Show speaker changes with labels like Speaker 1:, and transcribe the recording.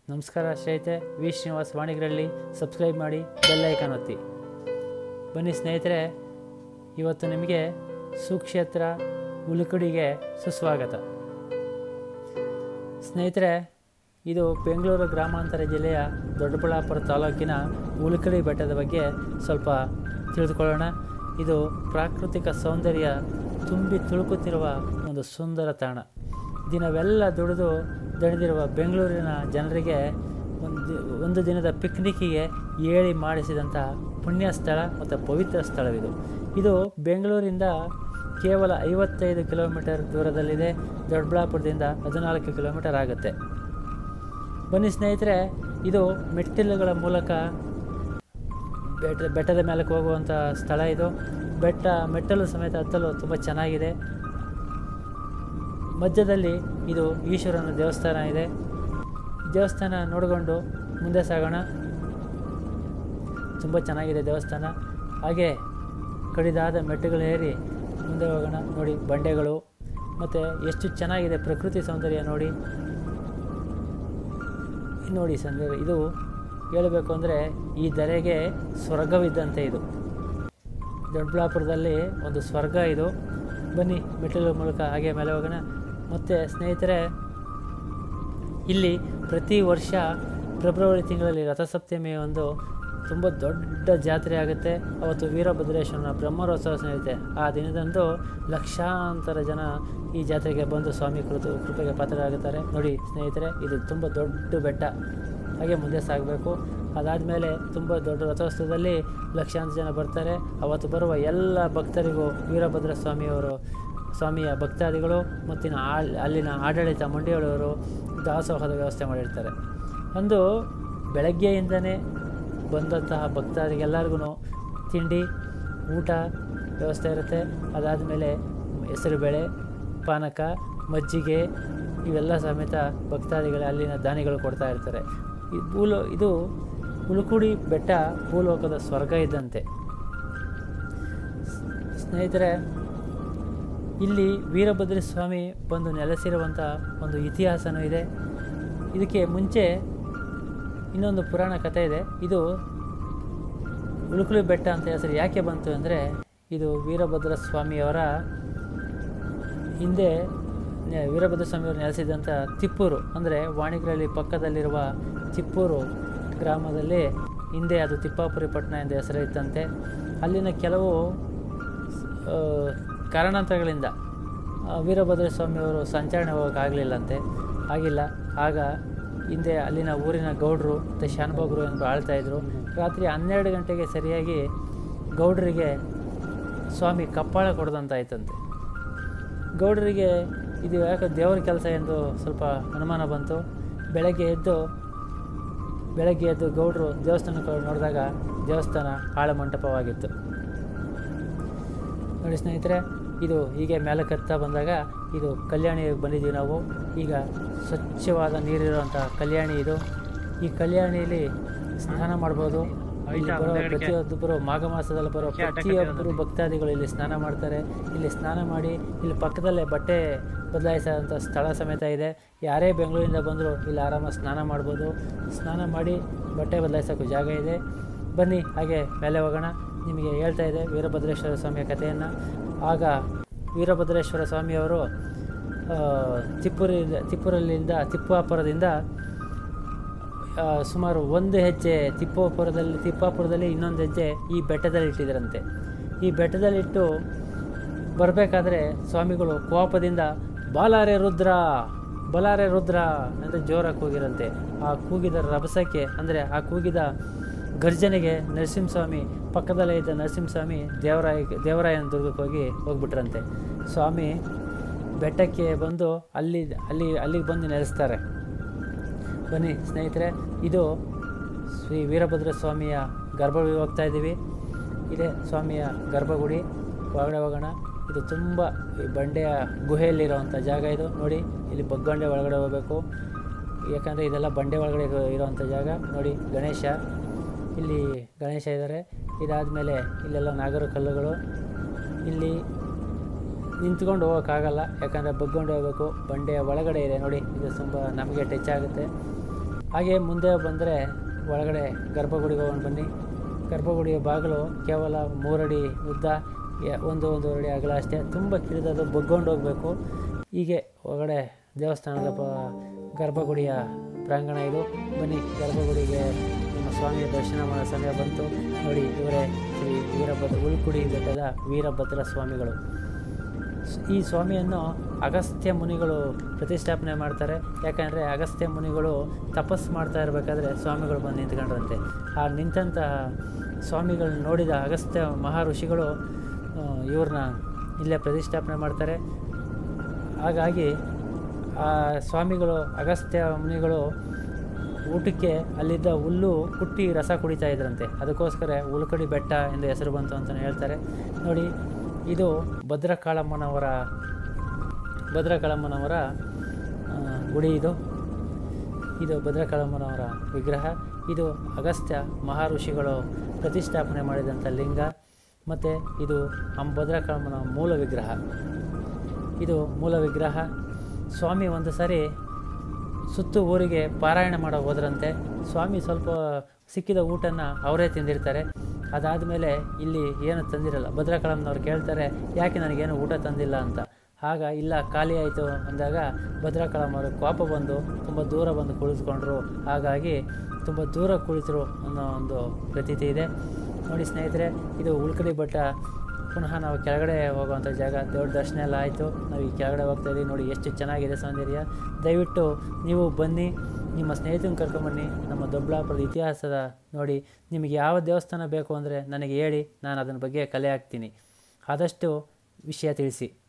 Speaker 1: ನಮಸ್ಕಾರ ಸ್ನೇಹಿತರೆ ವಿ ಶ್ರೀನಿವಾಸ್ ವಾಣಿಗರಲ್ಲಿ ಸಬ್ಸ್ಕ್ರೈಬ್ ಮಾಡಿ ಬೆಲ್ ಐಕಾನ್ ಒತ್ತಿ ಬನ್ನಿ ಸ್ನೇಹಿತರೆ ಇವತ್ತು ನಿಮಗೆ ಸುಕ್ಷೇತ್ರ ಉಳುಕುಡಿಗೆ ಸುಸ್ವಾಗತ ಸ್ನೇಹಿತರೆ ಇದು ಬೆಂಗಳೂರು ಗ್ರಾಮಾಂತರ ಜಿಲ್ಲೆಯ ದೊಡ್ಡಬಳ್ಳಾಪುರ ತಾಲೂಕಿನ ಉಳುಕಡಿ ಬೆಟ್ಟದ ಬಗ್ಗೆ ಸ್ವಲ್ಪ ತಿಳಿದುಕೊಳ್ಳೋಣ ಇದು ಪ್ರಾಕೃತಿಕ ಸೌಂದರ್ಯ ತುಂಬಿ ತುಳುಕುತ್ತಿರುವ ಒಂದು ಸುಂದರ ತಾಣ ದಿನವೆಲ್ಲ ದುಡಿದು ದಣಿದಿರುವ ಬೆಂಗಳೂರಿನ ಜನರಿಗೆ ಒಂದು ಒಂದು ದಿನದ ಪಿಕ್ನಿಕ್ಕಿಗೆ ಏಳಿ ಮಾಡಿಸಿದಂಥ ಪುಣ್ಯ ಸ್ಥಳ ಮತ್ತು ಪವಿತ್ರ ಸ್ಥಳವಿದು ಇದು ಬೆಂಗಳೂರಿಂದ ಕೇವಲ ಐವತ್ತೈದು ಕಿಲೋಮೀಟರ್ ದೂರದಲ್ಲಿದೆ ದೊಡ್ಡಬಳ್ಳಾಪುರದಿಂದ ಹದಿನಾಲ್ಕು ಕಿಲೋಮೀಟರ್ ಆಗುತ್ತೆ ಬನ್ನಿ ಸ್ನೇಹಿತರೆ ಇದು ಮೆಟ್ಟಿಲುಗಳ ಮೂಲಕ ಬೆಟ್ಟ ಬೆಟ್ಟದ ಮೇಲಕ್ಕೆ ಹೋಗುವಂಥ ಸ್ಥಳ ಇದು ಬೆಟ್ಟ ಮೆಟ್ಟಲು ಸಮೇತ ಹತ್ತಲು ತುಂಬ ಚೆನ್ನಾಗಿದೆ ಮಧ್ಯದಲ್ಲಿ ಇದು ಈಶ್ವರನ ದೇವಸ್ಥಾನ ಇದೆ ದೇವಸ್ಥಾನ ನೋಡಿಕೊಂಡು ಮುಂದೆ ಸಾಗೋಣ ತುಂಬ ಚೆನ್ನಾಗಿದೆ ದೇವಸ್ಥಾನ ಹಾಗೆ ಕಡಿದಾದ ಮೆಟ್ಟುಗಳು ಏರಿ ಮುಂದೆ ಹೋಗೋಣ ನೋಡಿ ಬಂಡೆಗಳು ಮತ್ತು ಎಷ್ಟು ಚೆನ್ನಾಗಿದೆ ಪ್ರಕೃತಿ ಸೌಂದರ್ಯ ನೋಡಿ ನೋಡಿ ಸೌಂದರ್ಯ ಇದು ಹೇಳಬೇಕು ಅಂದರೆ ಈ ಧರೆಗೆ ಸ್ವರ್ಗವಿದ್ದಂತೆ ಇದು ದೊಡ್ಡಬಳ್ಳಾಪುರದಲ್ಲಿ ಒಂದು ಸ್ವರ್ಗ ಇದು ಬನ್ನಿ ಮೆಟ್ಟಿಲು ಮೂಲಕ ಹಾಗೆ ಮೇಲೆ ಹೋಗೋಣ ಮತ್ತು ಸ್ನೇಹಿತರೆ ಇಲ್ಲಿ ಪ್ರತಿ ವರ್ಷ ಫೆಬ್ರವರಿ ತಿಂಗಳಲ್ಲಿ ರಥಸಪ್ತಮಿ ಒಂದು ತುಂಬ ದೊಡ್ಡ ಜಾತ್ರೆ ಆಗುತ್ತೆ ಅವತ್ತು ವೀರಭದ್ರೇಶ್ವರನ ಬ್ರಹ್ಮೋತ್ಸವ ಸ್ನೇಹಿತೆ ಆ ದಿನದಂದು ಲಕ್ಷಾಂತರ ಜನ ಈ ಜಾತ್ರೆಗೆ ಬಂದು ಸ್ವಾಮಿ ಕೃತು ಕೃಪೆಗೆ ಪಾತ್ರರಾಗುತ್ತಾರೆ ನೋಡಿ ಸ್ನೇಹಿತರೆ ಇದು ತುಂಬ ದೊಡ್ಡ ಬೆಟ್ಟ ಹಾಗೆ ಮುಂದೆ ಸಾಗಬೇಕು ಅದಾದಮೇಲೆ ತುಂಬ ದೊಡ್ಡ ರಥೋತ್ಸವದಲ್ಲಿ ಲಕ್ಷಾಂತರ ಜನ ಬರ್ತಾರೆ ಅವತ್ತು ಬರುವ ಎಲ್ಲ ಭಕ್ತರಿಗೂ ವೀರಭದ್ರ ಸ್ವಾಮಿಯವರು ಸ್ವಾಮಿಯ ಭಕ್ತಾದಿಗಳು ಮತ್ತಿನ ಆಳ್- ಅಲ್ಲಿನ ಆಡಳಿತ ಮಂಡಿಯವರು ದಾಸೋಹದ ವ್ಯವಸ್ಥೆ ಮಾಡಿರ್ತಾರೆ ಒಂದು ಬೆಳಗ್ಗೆಯಿಂದನೇ ಬಂದಂತಹ ಭಕ್ತಾದಿಗೆಲ್ಲರಿಗೂ ತಿಂಡಿ ಊಟ ವ್ಯವಸ್ಥೆ ಇರುತ್ತೆ ಅದಾದಮೇಲೆ ಹೆಸರುಬೇಳೆ ಪಾನಕ ಮಜ್ಜಿಗೆ ಇವೆಲ್ಲ ಸಮೇತ ಭಕ್ತಾದಿಗಳು ಅಲ್ಲಿನ ದಾನಿಗಳು ಕೊಡ್ತಾ ಇರ್ತಾರೆ ಈ ಭೂಲೋ ಇದು ಉಳುಕುಡಿ ಬೆಟ್ಟ ಭೂಲೋಕದ ಸ್ವರ್ಗ ಇದ್ದಂತೆ ಸ್ನೇಹಿತರೆ ಇಲ್ಲಿ ವೀರಭದ್ರ ಸ್ವಾಮಿ ಬಂದು ನೆಲೆಸಿರುವಂಥ ಒಂದು ಇತಿಹಾಸನೂ ಇದೆ ಇದಕ್ಕೆ ಮುಂಚೆ ಇನ್ನೊಂದು ಪುರಾಣ ಕಥೆ ಇದೆ ಇದು ಉಳುಕುಳಿ ಬೆಟ್ಟ ಅಂತ ಹೆಸರು ಯಾಕೆ ಬಂತು ಅಂದರೆ ಇದು ವೀರಭದ್ರ ಸ್ವಾಮಿಯವರ ಹಿಂದೆ ನೆ- ವೀರಭದ್ರ ಸ್ವಾಮಿಯವರು ನೆಲೆಸಿದಂಥ ತಿಪ್ಪೂರು ಅಂದರೆ ವಾಣಿಗ್ರಹಳ್ಳಿ ಪಕ್ಕದಲ್ಲಿರುವ ತಿಪ್ಪೂರು ಗ್ರಾಮದಲ್ಲಿ ಹಿಂದೆ ಅದು ತಿಪ್ಪಾಪುರಿ ಪಟ್ಟಣ ಎಂದು ಹೆಸರಿತ್ತಂತೆ ಅಲ್ಲಿನ ಕೆಲವು ಆ, ಕಾರಣಾಂತರಗಳಿಂದ ಆ, ವೀರಭದ್ರ ಸ್ವಾಮಿಯವರು ಸಂಚರಣೆ ಹೋಗೋಕ್ಕಾಗಲಿಲ್ಲಂತೆ ಆಗಿಲ್ಲ ಆಗ ಹಿಂದೆ ಅಲ್ಲಿನ ಊರಿನ ಗೌಡರು ಮತ್ತು ಶಾನುಭೋಗರು ಎಂದು ಆಳ್ತಾಯಿದ್ರು ರಾತ್ರಿ ಹನ್ನೆರಡು ಗಂಟೆಗೆ ಸರಿಯಾಗಿ ಗೌಡರಿಗೆ ಸ್ವಾಮಿ ಕಪ್ಪಾಳ ಕೊಡ್ದಂತಾಯ್ತಂತೆ ಗೌಡರಿಗೆ ಇದು ಯಾಕೆ ದೇವರ ಕೆಲಸ ಎಂದು ಸ್ವಲ್ಪ ಅನುಮಾನ ಬಂತು ಬೆಳಗ್ಗೆ ಎದ್ದು ಬೆಳಗ್ಗೆ ಎದ್ದು ಗೌಡರು ದೇವಸ್ಥಾನಕ್ಕೆ ನೋಡಿದಾಗ ದೇವಸ್ಥಾನ ಆಳ ಮಂಟಪವಾಗಿತ್ತು ನೋಡಿ ಸ್ನೇಹಿತರೆ ಇದು ಹೀಗೆ ಮೇಲಕ್ಕೆ ಹತ್ತಾ ಬಂದಾಗ ಇದು ಕಲ್ಯಾಣಿಗೆ ಬಂದಿದ್ದೀವಿ ನಾವು ಈಗ ಸ್ವಚ್ಛವಾದ ನೀರಿರುವಂಥ ಕಲ್ಯಾಣಿ ಇದು ಈ ಕಲ್ಯಾಣಿಯಲ್ಲಿ ಸ್ನಾನ ಮಾಡ್ಬೋದು ಇಲ್ಲಿ ಬರೋ ಪ್ರತಿಯೊಬ್ಬರು ಮಾಘ ಮಾಸದಲ್ಲಿ ಬರೋ ಪ್ರತಿಯೊಬ್ಬರು ಭಕ್ತಾದಿಗಳು ಇಲ್ಲಿ ಸ್ನಾನ ಮಾಡ್ತಾರೆ ಇಲ್ಲಿ ಸ್ನಾನ ಮಾಡಿ ಇಲ್ಲಿ ಪಕ್ಕದಲ್ಲೇ ಬಟ್ಟೆ ಬದಲಾಯಿಸೋಂಥ ಸ್ಥಳ ಸಮೇತ ಇದೆ ಯಾರೇ ಬೆಂಗಳೂರಿಂದ ಬಂದರೂ ಇಲ್ಲಿ ಆರಾಮಾಗಿ ಸ್ನಾನ ಮಾಡ್ಬೋದು ಸ್ನಾನ ಮಾಡಿ ಬಟ್ಟೆ ಬದಲಾಯಿಸೋಕ್ಕೂ ಜಾಗ ಇದೆ ಬನ್ನಿ ಹಾಗೆ ಮೇಲೆ ಹೋಗೋಣ ನಿಮಗೆ ಹೇಳ್ತಾ ಇದೆ ವೀರಭದ್ರೇಶ್ವರ ಸ್ವಾಮಿಯ ಕಥೆಯನ್ನು ಆಗ ವೀರಭದ್ರೇಶ್ವರ ಸ್ವಾಮಿಯವರು ಆ, ತಿಪ್ಪೂರಿಂದ ತಿಪ್ಪೂರಲ್ಲಿಂದ ತಿಪ್ಪಾಪುರದಿಂದ ಆ, ಸುಮಾರು ಒಂದು ಹೆಜ್ಜೆ ತಿಪ್ಪಾಪುರದಲ್ಲಿ ತಿಪ್ಪಾಪುರದಲ್ಲಿ ಇನ್ನೊಂದು ಹೆಜ್ಜೆ ಈ ಬೆಟ್ಟದಲ್ಲಿ ಇಟ್ಟಿದ್ದರಂತೆ ಈ ಬೆಟ್ಟದಲ್ಲಿಟ್ಟು ಬರಬೇಕಾದ್ರೆ ಸ್ವಾಮಿಗಳು ಕೋಪದಿಂದ ಬಾಲಾರೆ ರುದ್ರ ಬಲಾರೆ ರುದ್ರ ಅಂತ ಜೋರಾಗಿ ಕೂಗಿರಂತೆ ಆ ಕೂಗಿದ ರಭಸಕ್ಕೆ ಅಂದರೆ ಆ ಕೂಗಿದ ಗರ್ಜನೆಗೆ ನರಸಿಂಹಸ್ವಾಮಿ ಪಕ್ಕದಲ್ಲೇ ಇದ್ದ ನರಸಿಂಹಸ್ವಾಮಿ ದೇವರಾಯ ದೇವರಾಯನ ದುರ್ಗಕ್ಕೆ ಹೋಗಿ ಹೋಗ್ಬಿಟ್ರಂತೆ ಸ್ವಾಮಿ ಬೆಟ್ಟಕ್ಕೆ ಬಂದು ಅಲ್ಲಿ ಅಲ್ಲಿ ಅಲ್ಲಿಗೆ ಬಂದು ನೆಲೆಸ್ತಾರೆ ಬನ್ನಿ ಸ್ನೇಹಿತರೆ ಇದು ಶ್ರೀ ವೀರಭದ್ರ ಸ್ವಾಮಿಯ ಗರ್ಭಗುಡಿ ಹೋಗ್ತಾ ಇದ್ದೀವಿ ಇದೇ ಸ್ವಾಮಿಯ ಗರ್ಭಗುಡಿ ಒಳಗಡೆ ಹೋಗೋಣ ಇದು ತುಂಬ ಈ ಬಂಡೆಯ ಗುಹೆಯಲ್ಲಿರುವಂಥ ಜಾಗ ಇದು ನೋಡಿ ಇಲ್ಲಿ ಬಗ್ಗಂಡೆ ಒಳಗಡೆ ಹೋಗಬೇಕು ಯಾಕಂದರೆ ಇದೆಲ್ಲ ಬಂಡೆ ಒಳಗಡೆ ಇರೋ- ಇರೋವಂಥ ಜಾಗ ನೋಡಿ ಗಣೇಶ ಇಲ್ಲಿ ಗಣೇಶ ಇದ್ದಾರೆ ಇದಾದಮೇಲೆ ಇಲ್ಲೆಲ್ಲ ನಾಗರ ಕಲ್ಲುಗಳು ಇಲ್ಲಿ ನಿಂತ್ಕೊಂಡು ಹೋಗೋಕ್ಕಾಗಲ್ಲ ಯಾಕಂದರೆ ಬಗ್ಕೊಂಡು ಹೋಗಬೇಕು ಬಂಡೆಯ ಒಳಗಡೆ ಇದೆ ನೋಡಿ ಇದು ತುಂಬ ನಮಗೆ ಟಚ್ ಆಗುತ್ತೆ ಹಾಗೆ ಮುಂದೆ ಬಂದರೆ ಒಳಗಡೆ ಗರ್ಭಗುಡಿಗೆ ಹೋಗೋಣ ಬನ್ನಿ ಗರ್ಭಗುಡಿಯ ಬಾಗಿಲು ಕೇವಲ ಮೂರಡಿ ಉದ್ದ ಯ- ಒಂದು ಒಂದೂವರೆ ಅಡಿ ಅಗಲ ಅಷ್ಟೇ ತುಂಬ ಕಿರಿದದು ಬಗ್ಗೊಂಡು ಹೋಗಬೇಕು ಹೀಗೆ ಒಳಗಡೆ ದೇವಸ್ಥಾನದ ಪ ಗರ್ಭಗುಡಿಯ ಪ್ರಾಂಗಣ ಇದು ಬನ್ನಿ ಗರ್ಭಗುಡಿಗೆ ನಮ್ಮ ಸ್ವಾಮಿಯ ದರ್ಶನ ಮಾಡೋ ಸಮಯ ಬಂತು ನೋಡಿ ಇವರೇ ಶ್ರೀ ವೀರಭದ್ರ ಉಳ್ಕುಡಿ ಬೆಟ್ಟದ ವೀರಭದ್ರ ಸ್ವಾಮಿಗಳು ಸ್- ಈ ಸ್ವಾಮಿಯನ್ನು ಅಗಸ್ತ್ಯ ಮುನಿಗಳು ಪ್ರತಿಷ್ಠಾಪನೆ ಮಾಡ್ತಾರೆ ಯಾಕಂದರೆ ಅಗಸ್ತ್ಯ ಮುನಿಗಳು ತಪಸ್ಸು ಮಾಡ್ತಾ ಇರಬೇಕಾದ್ರೆ ಸ್ವಾಮಿಗಳು ಬಂದು ನಿಂತ್ಕೊಂಡ್ರಂತೆ ಆ ನಿಂತಹ ಸ್ವಾಮಿಗಳನ್ನ ನೋಡಿದ ಅಗಸ್ತ್ಯ ಮಹರ್ಷಿಗಳು ಆ, ಇವ್ರನ್ನ ಇಲ್ಲೇ ಪ್ರತಿಷ್ಠಾಪನೆ ಮಾಡ್ತಾರೆ ಹಾಗಾಗಿ ಆ ಸ್ವಾಮಿಗಳು ಅಗಸ್ತ್ಯ ಮುನಿಗಳು ಊಟಕ್ಕೆ ಅಲ್ಲಿದ್ದ ಹುಲ್ಲು ಕುಟ್ಟಿ ರಸ ಕುಡಿತಾ ಇದ್ರಂತೆ ಅದಕ್ಕೋಸ್ಕರ ಉಳ್ಕಡಿ ಬೆಟ್ಟ ಎಂದು ಹೆಸರು ಬಂತು ಅಂತಲೇ ಹೇಳ್ತಾರೆ ನೋಡಿ ಇದು ಭದ್ರಕಾಳಮ್ಮನವರ ಭದ್ರಕಾಳಮ್ಮನವರ ಆ, ಗುಡಿ ಇದು ಇದು ಭದ್ರಕಾಳಮ್ಮನವರ ವಿಗ್ರಹ ಇದು ಅಗಸ್ತ್ಯ ಮಹರ್ಷಿಗಳು ಪ್ರತಿಷ್ಠಾಪನೆ ಮಾಡಿದಂಥ ಲಿಂಗ ಮತ್ತು ಇದು ಅಂ ಭದ್ರಕಾಳಮ್ಮನ ಮೂಲ ವಿಗ್ರಹ ಇದು ಮೂಲ ವಿಗ್ರಹ ಸ್ವಾಮಿ ಒಂದು ಸಾರಿ ಸುತ್ತು ಊರಿಗೆ ಪಾರಾಯಣ ಮಾಡೋ ಹೋದ್ರಂತೆ ಸ್ವಾಮಿ ಸ್ವಲ್ಪ ಸಿಕ್ಕಿದ ಊಟನ ಅವರೇ ತಿಂದಿರ್ತಾರೆ ಅದಾದಮೇಲೆ ಇಲ್ಲಿ ಏನು ತಂದಿರಲ್ಲ ಭದ್ರಕಾಳಮ್ಮನವ್ರು ಕೇಳ್ತಾರೆ ಯಾಕೆ ನನಗೇನು ಊಟ ತಂದಿಲ್ಲ ಅಂತ ಆಗ ಇಲ್ಲ ಖಾಲಿ ಆಯಿತು ಅಂದಾಗ ಭದ್ರಕಾಳಮ್ಮವರು ಕೋಪ ಬಂದು ತುಂಬ ದೂರ ಬಂದು ಕುಳಿತುಕೊಂಡ್ರು ಹಾಗಾಗಿ ತುಂಬ ದೂರ ಕುಳಿತರು ಅನ್ನೋ ಒಂದು ಪ್ರತೀತಿ ಇದೆ ನೋಡಿ ಸ್ನೇಹಿತರೆ ಇದು ಉಳ್ಕಡಿ ಬೆಟ್ಟ ಪುನಃ ನಾವು ಕೆಳಗಡೆ ಹೋಗುವಂಥ ಜಾಗ ದೇವ್ರ ದರ್ಶನ ಎಲ್ಲ ಆಯಿತು ನಾವು ಈ ಕೆಳಗಡೆ ಹೋಗ್ತಾ ಇದ್ದೀವಿ ನೋಡಿ ಎಷ್ಟು ಚೆನ್ನಾಗಿದೆ ಸೌಂದರ್ಯ ದಯವಿಟ್ಟು ನೀವು ಬನ್ನಿ ನಿಮ್ಮ ಸ್ನೇಹಿತನ ಕರ್ಕೊಂಬನ್ನಿ ನಮ್ಮ ದೊಡ್ಡಬಳ್ಳಾಪುರದ ಇತಿಹಾಸದ ನೋಡಿ ನಿಮಗೆ ಯಾವ ದೇವಸ್ಥಾನ ಬೇಕು ಅಂದರೆ ನನಗೆ ಹೇಳಿ ನಾನು ಅದನ್ನ ಬಗ್ಗೆ ಕಲೆ ಹಾಕ್ತೀನಿ ಆದಷ್ಟು ವಿಷಯ ತಿಳಿಸಿ